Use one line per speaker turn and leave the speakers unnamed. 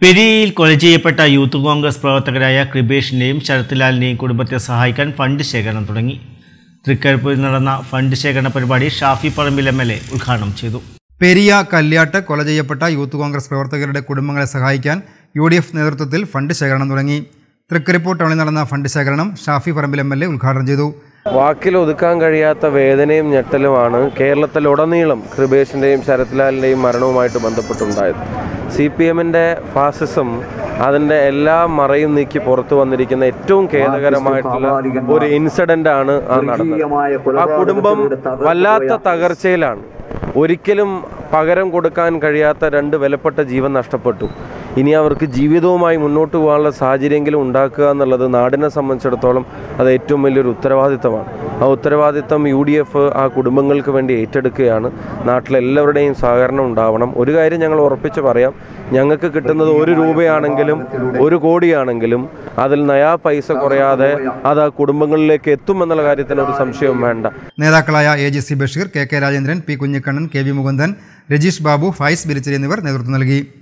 പെരിയയിൽ കൊല ചെയ്യപ്പെട്ട യൂത്ത് കോൺഗ്രസ് പ്രവർത്തകരായ കൃപേഷിന്റെയും ശരത്ലാലിന്റെയും കുടുംബത്തെ സഹായിക്കാൻ ഫണ്ട് ശേഖരണം തുടങ്ങി തൃക്കരിപ്പൂരിൽ നടന്ന ഫണ്ട് ശേഖരണ പരിപാടി Shafi Parambil M L A ഉദ്ഘാടനം ചെയ്തു
പെരിയ കല്യാട്ട് കൊല ചെയ്യപ്പെട്ട യൂത്ത് കോൺഗ്രസ് പ്രവർത്തകരുടെ കുടുംബങ്ങളെ സഹായിക്കാൻ യു ഡി എഫ് നേതൃത്വത്തിൽ ഫണ്ട് ശേഖരണം തുടങ്ങി തൃക്കരിപ്പൂർ ടൗണിൽ നടന്ന ഫണ്ട് ശേഖരണം Shafi Parambil M L A ഉദ്ഘാടനം ചെയ്തു
വാക്കിൽ ഒതുക്കാൻ കഴിയാത്ത വേദനയും ഞെട്ടലുമാണ് കേരളത്തിലുടനീളം കൃപേഷിൻ്റെയും ശരത്ലാലിൻ്റെയും മരണവുമായിട്ട് ബന്ധപ്പെട്ടുണ്ടായത് സി പി എമ്മിൻ്റെ ഫാസിസം അതിൻ്റെ എല്ലാ മറയും നീക്കി പുറത്തു വന്നിരിക്കുന്ന ഏറ്റവും ഖേദകരമായിട്ടുള്ള ഒരു ഇൻസിഡൻ്റ് ആണ് ആ നടന്നത് ആ കുടുംബം വല്ലാത്ത തകർച്ചയിലാണ് ഒരിക്കലും പകരം കൊടുക്കാൻ കഴിയാത്ത രണ്ട് വിലപ്പെട്ട ജീവൻ നഷ്ടപ്പെട്ടു ഇനി അവർക്ക് ജീവിതവുമായി മുന്നോട്ട് പോകാനുള്ള സാഹചര്യമെങ്കിലും ഉണ്ടാക്കുക എന്നുള്ളത് നാടിനെ സംബന്ധിച്ചിടത്തോളം അത് ഏറ്റവും വലിയൊരു ഉത്തരവാദിത്തമാണ് ആ ഉത്തരവാദിത്തം യു ഡി എഫ് ആ കുടുംബങ്ങൾക്ക് വേണ്ടി ഏറ്റെടുക്കുകയാണ് നാട്ടിലെല്ലാവരുടെയും സഹകരണം ഉണ്ടാവണം ഒരു കാര്യം ഞങ്ങൾ ഉറപ്പിച്ച് പറയാം ഞങ്ങൾക്ക് കിട്ടുന്നത് ഒരു രൂപയാണെങ്കിലും ഒരു കോടിയാണെങ്കിലും അതിൽ നയാ പൈസ കുറയാതെ അത് ആ കുടുംബങ്ങളിലേക്ക് എത്തുമെന്നുള്ള കാര്യത്തിന് ഒരു സംശയവും വേണ്ട
നേതാക്കളായ A G C Basheer K K Rajendran P Kunhikannan K V Mukundan Rajeesh Babu Fayis Biricheri എന്നിവർ നേതൃത്വം നൽകി